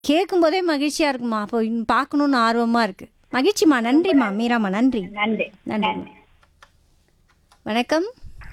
கேட்கும் போதே மகிழ்ச்சியா இருக்குமா அப்போ இன்னும் பார்க்கணும்னு ஆர்வமா இருக்கு மகிழ்ச்சிமா நன்றிம்மா மீராமா நன்றி நன்றி நன்றி வணக்கம்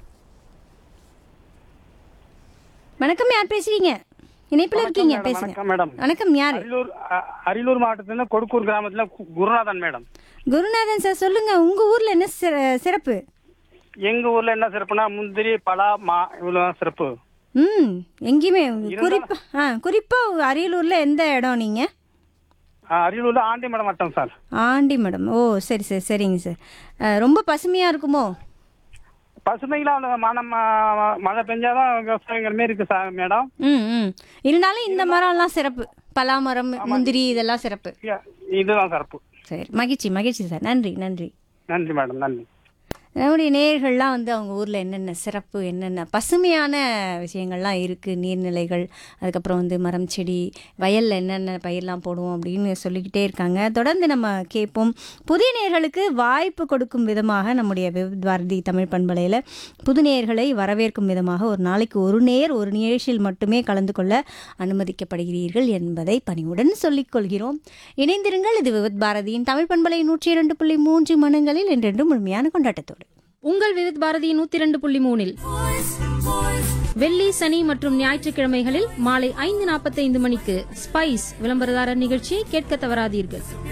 வணக்கம் யார் பேசுறீங்க இணைப்புல இருக்கீங்க மேடம், பேசுங்க வணக்கம் மேடம். வணக்கம் யாரு அரியலூர் அ- அரியலூர் மாவட்டத்துல கொடுக்கூர் கிராமத்துல கு- குருநாதன் மேடம் குருநாதன் சார் சொல்லுங்க உங்க ஊர்ல என்ன சிற- சிறப்பு எங்க ஊர்ல என்ன சிறப்புனா முந்திரி பலா மா இவ்வளவு சிறப்பு ம் எங்கேயுமே குறிப்பா ஆ குறிப்பா அரியலூர்ல எந்த இடம் நீங்க ஆ, அரியலூர்ல ஆண்டி மேடம் வட்டம் சார் ஆண்டி மேடம் ஓ சரி சரி சரிங்க சார் அஹ், ரொம்ப பசுமையா இருக்குமோ பசுமைகளா அந்த மனம் ம- மழை பெஞ்சாதான் விவசாயங்கிற மாதிரி இருக்கு சார் மேடம் ம் ம் இருந்தாலும் இந்த மரம்லாம் சிறப்பு பலா மரம் முந்திரி இதெல்லாம் சிறப்பு இ- இதுதான் சிறப்பு சரி மகிழ்ச்சி மகிழ்ச்சி சார் நன்றி நன்றி நன்றி மேடம் நன்றி நம்முடைய நேயர்கள்லாம் வந்து அவங்க ஊரில் என்னென்ன சிறப்பு என்னென்ன பசுமையான விஷயங்கள்லாம் இருக்குது நீர்நிலைகள் அதுக்கப்புறம் வந்து மரம் செடி வயலில் என்னென்ன பயிர்லாம் போடுவோம் அப்படின்னு சொல்லிக்கிட்டே இருக்காங்க தொடர்ந்து நம்ம கேட்போம் புதிய நேயர்களுக்கு வாய்ப்பு கொடுக்கும் விதமாக நம்முடைய விவித் பாரதி தமிழ் பண்பலையில் புது நேயர்களை வரவேற்கும் விதமாக ஒரு நாளைக்கு ஒரு நேர் ஒரு நிகழ்ச்சியில் மட்டுமே கலந்து கொள்ள அனுமதிக்கப்படுகிறீர்கள் என்பதை பணிவுடன் சொல்லிக் கொள்கிறோம் இணைந்திருங்கள் இது விவித் பாரதியின் தமிழ் பண்பலை நூற்றி இரண்டு புள்ளி மூன்று மனங்களில் என்றென்றும் முழுமையான கொண்டாட்டத்தோடு உங்கள் விவித் பாரதி நூத்தி இரண்டு புள்ளி மூணில் வெள்ளி சனி மற்றும் ஞாயிற்றுக்கிழமைகளில் மாலை ஐந்து நாற்பத்தைந்து மணிக்கு ஸ்பைஸ் விளம்பரதாரர் நிகழ்ச்சியை கேட்க தவறாதீர்கள்